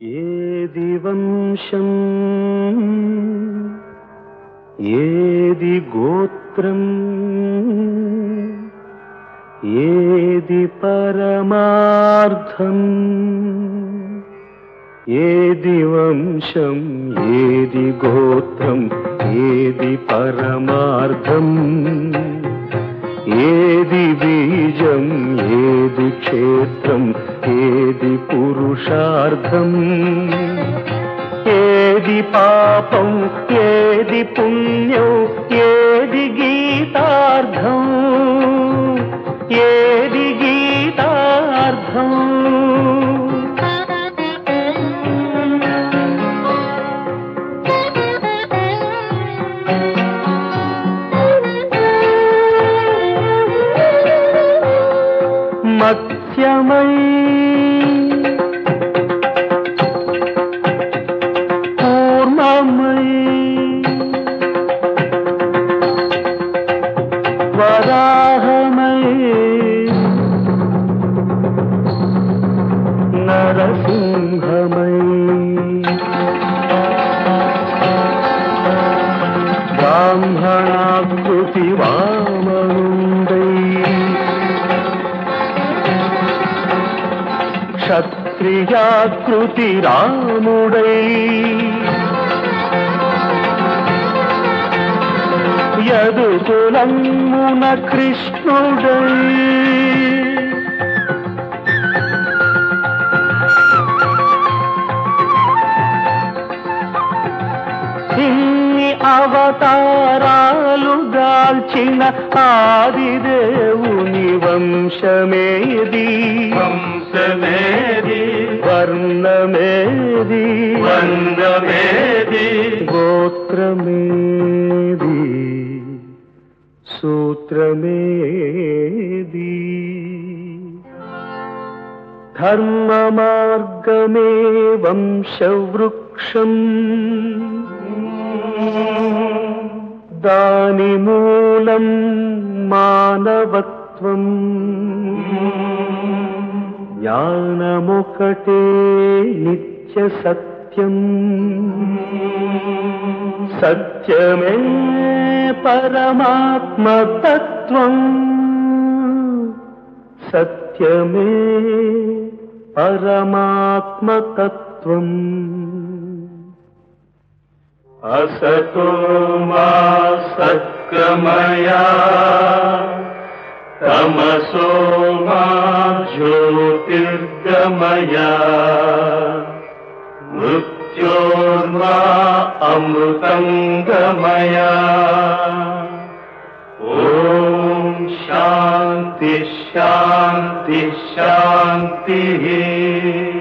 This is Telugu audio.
ఏది వంశం ఏది గోత్రం ఏది పరమార్థం ఏది వంశం ఏది గోత్రం ఏది పరమార్థం ఏది బీజం ఏది క్షేత్రం ఏది పురుషార్థం ఏది పాపం ఏది పుణ్యం ఏది గీతార్థం ఏది గీతార్థం మత్స్యమై కూర్మమై వరాహమై నరసింహమై బ్రాహ్మణాకృతి వామనుండై క్షత్రియాకృతి రాముడై యదుకులమ్మున కృష్ణుడై ఇన్ని అవతారాలు దాల్చిన ఆదిదేవుని వంశమేది వంశమేది వర్ణమేది వందమేది గోత్రమేది సూత్రమేది ధర్మ మార్గమే వంశవృక్షం దాని మూలం మానవత్వం జ్ఞానమొకటే నిత్య సత్యం సత్యమే పరమాత్మతత్వం సత్యమే పరమాత్మతత్వం అసతో మా సత్కమయా తమసో మా జ్యోతిర్గమయా మృత్యోర్మా అమృతంగమయా ఓం శాంతి శాంతి శాంతి